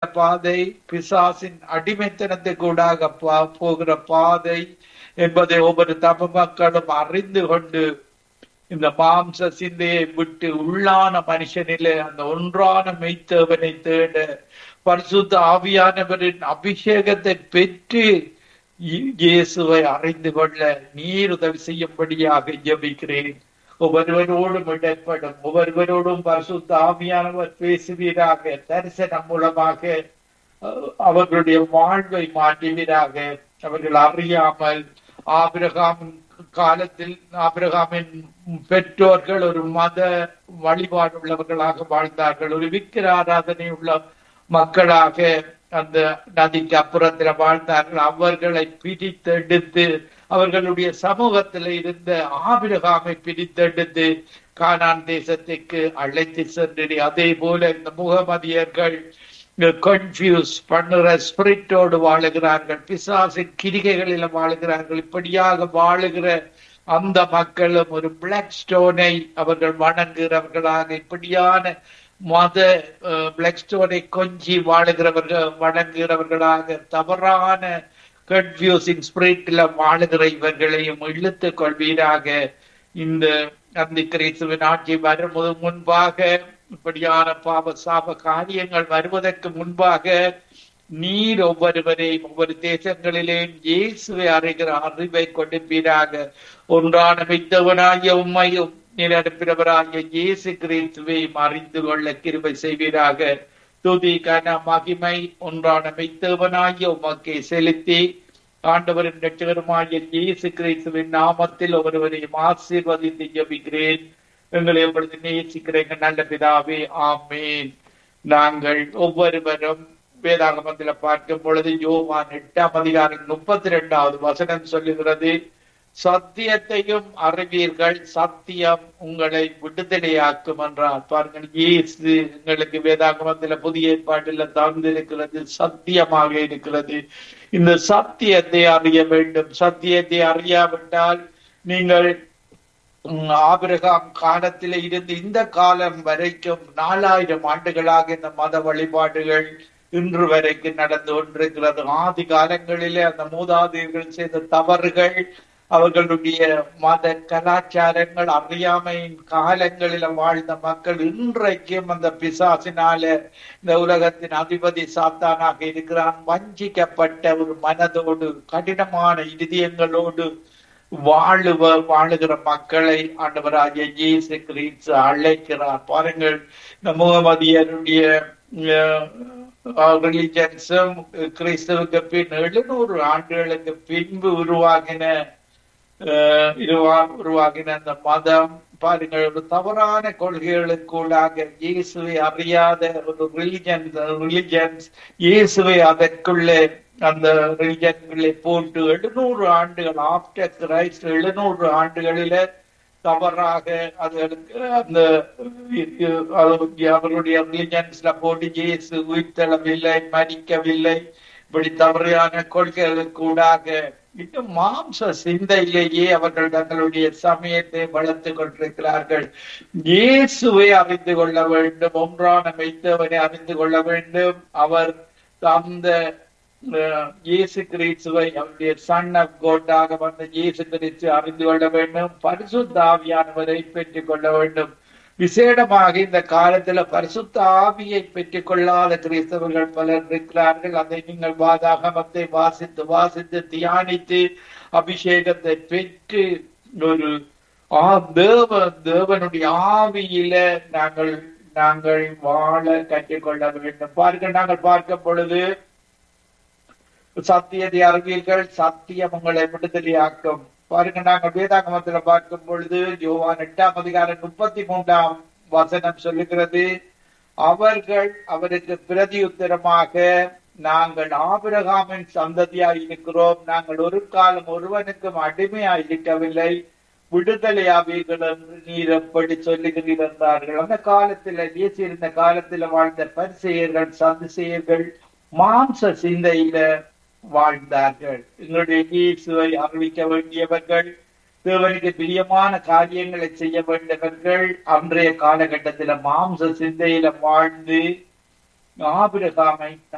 பாதை பிசாசின் அடிமைத்தனத்துக்கு கூடாக பா- போகிற பாதை என்பதை ஒவ்வொரு தமிழ் மக்களும் அறிந்து கொண்டு இந்த மாம்ச சிந்தையை விட்டு உள்ளான மனுஷனிலே அந்த ஒன்றான மெய்த்தேவனை தேட பரிசுத்த ஆவியானவரின் அபிஷேகத்தை பெற்று இ- இயேசுவை அறிந்து கொள்ள நீர் உதவி செய்யும்படியாக ஜெபிக்கிறேன் ஒவ்வொருவரோடும் இடப்படும் ஒவ்வொருவரோடும் பரிசுத்த ஆவியானவர் பேசுவீராக தரிசனம் மூலமாக அஹ், அவர்களுடைய வாழ்வை மாற்றுவீராக அவர்கள் அறியாமல் ஆபிரகாமின் காலத்தில் ஆபிரகாமின் பெற்றோர்கள் ஒரு மத வழிபாடு உள்ளவர்களாக வாழ்ந்தார்கள் ஒரு விக்கிர ஆராதனை உள்ள மக்களாக அந்த நதிக்கு அப்புறத்துல வாழ்ந்தார்கள் அவர்களை பிரித்தெடுத்து அவர்களுடைய சமூகத்தில் இருந்த ஆபிரகாமை பிரித்தெடுத்து கானான் தேசத்துக்கு அழைத்து சென்று அதே போல இந்த முகமதியர்கள் கன்ஃபியூஸ் பண்ணுற ஸ்பிரிட்டோடு வாழுகிறார்கள் பிசாசின் கிரிகைகளில் வாழுகிறார்கள் இப்படியாக வாழுகிற அந்த மக்களும் ஒரு பிளாக் ஸ்டோனை அவர்கள் வணங்குகிறவர்களாக இப்படியான மத பிளாக் ஸ்டோனை கொஞ்சி வாழுகிறவர்கள் வணங்குகிறவர்களாக தவறான கன்ஃபியூசிங் ஸ்பிரிட்ல வாழுகிற இவர்களையும் இழுத்துக் கொள்வீராக இந்த அந்த கிறிஸ்துவின் ஆட்சி வரும் முன்பாக இப்படியான பாவ சாப காரியங்கள் வருவதற்கு முன்பாக நீர் ஒவ்வொருவரையும் ஒவ்வொரு தேசங்களிலேயும் இயேசுவை அறிகிற அறிவை கொடுப்பீராக ஒன்றான மித்தவனாகிய உண்மையும் நீர் அனுப்பினவராகிய இயேசு கிறிஸ்துவையும் அறிந்து கொள்ள கிருபை செய்வீராக துதி கன மகிமை ஒன்றான மெய்த்தவனாகிய உமக்கை செலுத்தி ஆண்டவரின் ரட்சகருமாகிய இயேசு கிறிஸ்துவின் நாமத்தில் ஒருவரையும் ஆசீர்வதித்து ஜெபிக்கிறேன் எங்களை எப்பொழுது நேசிக்கிறேங்க நல்ல பிதாவே ஆமேன் நாங்கள் ஒவ்வொருவரும் வேதாகமத்தில் பார்க்கும் பொழுது யோவான் எட்டாம் அதிகாரம் முப்பத்தி ரெண்டாவது வசனம் சொல்லுகிறது சத்தியத்தையும் அறிவீர்கள் சத்தியம் உங்களை விடுதலையாக்கும் என்றார் பாருங்கள் இயேசு எங்களுக்கு வேதாகமத்துல புதிய ஏற்பாட்டில் தந்திருக்கிறது சத்தியமாக இருக்கிறது இந்த சத்தியத்தை அறிய வேண்டும் சத்தியத்தை அறியாவிட்டால் நீங்கள் உம், ஆபிரகாம் காலத்திலே இருந்து இந்த காலம் வரைக்கும் நாலாயிரம் ஆண்டுகளாக இந்த மத வழிபாடுகள் இன்று வரைக்கும் நடந்து கொண்டிருக்கிறது ஆதி காலங்களிலே அந்த மூதாதையர்கள் செய்த தவறுகள் அவர்களுடைய மத கலாச்சாரங்கள் அறியாமையின் காலங்களில வாழ்ந்த மக்கள் இன்றைக்கும் அந்த பிசாசினால இந்த உலகத்தின் அதிபதி சாத்தானாக இருக்கிறான் வஞ்சிக்கப்பட்ட ஒரு மனதோடு கடினமான இதயங்களோடு வாழுவ வாழுகிற மக்களை ஆண்டவராகிய இயேசு கிறிஸ்து அழைக்கிறார் பாருங்கள் இந்த முகமதியருடைய ரிலிஜன்ஸும் கிறிஸ்துவுக்கு பின் எழுநூறு ஆண்டுகளுக்கு பின்பு உருவாகின அஹ், இருவா- உருவாகின அந்த மதம் பாருங்கள் ஒரு தவறான கொள்கைகளுக்குள்ளாக இயேசுவை அறியாத ஒரு ரிலிஜன் ரிலிஜன்ஸ் இயேசுவை அதற்குள்ளே அந்த ரிலிஜன்களை போட்டு எழுநூறு ஆண்டுகள் ஆப்டர் கிரைஸ்ட் எழுநூறு ஆண்டுகளில தவறாக அதுகளுக்கு அந்த அது அவருடைய ரிலிஜன்ஸ்ல போட்டு இயேசு உயிர்த்தளவில்லை மறிக்கவில்லை இப்படி தவறான கொள்கைகளுக்கு ஊடாக இன்னும் மாம்ச சிந்தையிலேயே அவர்கள் தங்களுடைய சமயத்தை வளர்த்துக் கொண்டிருக்கிறார்கள் இயேசுவை அறிந்து கொள்ள வேண்டும் ஒன்றான மெய்த்தவனை அறிந்து கொள்ள வேண்டும் அவர் அந்த அஹ், இயேசு கிறிஸ்துவை அவருடைய சன் ஆஃப் கோட்டாக வந்த இயேசு கிறிஸ்து அறிந்து கொள்ள வேண்டும் பரிசுத்த ஆவியானவரை பெற்றுக் கொள்ள வேண்டும் விசேடமாக இந்த காலத்துல பரிசுத்த ஆவியை பெற்றுக் கொள்ளாத கிறிஸ்தவர்கள் பலர் இருக்கிறார்கள் அதை நீங்கள் வாதாகமத்தை வாசித்து வாசித்து தியானித்து அபிஷேகத்தை பெற்று ஒரு ஆ தேவ தேவனுடைய ஆவியில நாங்கள் நாங்கள் வாழ கற்றுக்கொள்ள வேண்டும் பாருங்கள் நாங்கள் பார்க்கும் பொழுது சத்தியத்தை அறிவீர்கள் சத்தியம் உங்களை விடுதலையாக்கும் பாருங்க நாங்கள் வேதாகமத்துல பார்க்கும் பொழுது யோவான் எட்டாம் அதிகாரம் முப்பத்தி மூன்றாம் வசனம் சொல்லுகிறது அவர்கள் அவருக்கு பிரதியுத்தரமாக நாங்கள் ஆபிரகாமின் சந்ததியாய் இருக்கிறோம் நாங்கள் ஒரு காலம் ஒருவனுக்கும் அடிமையாய் இருக்கவில்லை விடுதலையாவீர்கள் என்று நீர் எப்படி சொல்லுகிறீர் என்றார்கள் அந்த காலத்துல இயேசு இருந்த காலத்துல வாழ்ந்த பரிசெயர்கள் சதுசெயர்கள் மாம்ச சிந்தையில வாழ்ந்தார்கள் எங்களுடைய இயேசுவை அறிவிக்க வேண்டியவர்கள் தேவனுக்கு பிரியமான காரியங்களை செய்ய வேண்டியவர்கள் அன்றைய காலகட்டத்தில மாம்ச சிந்தையில வாழ்ந்து ஆபிரகாமை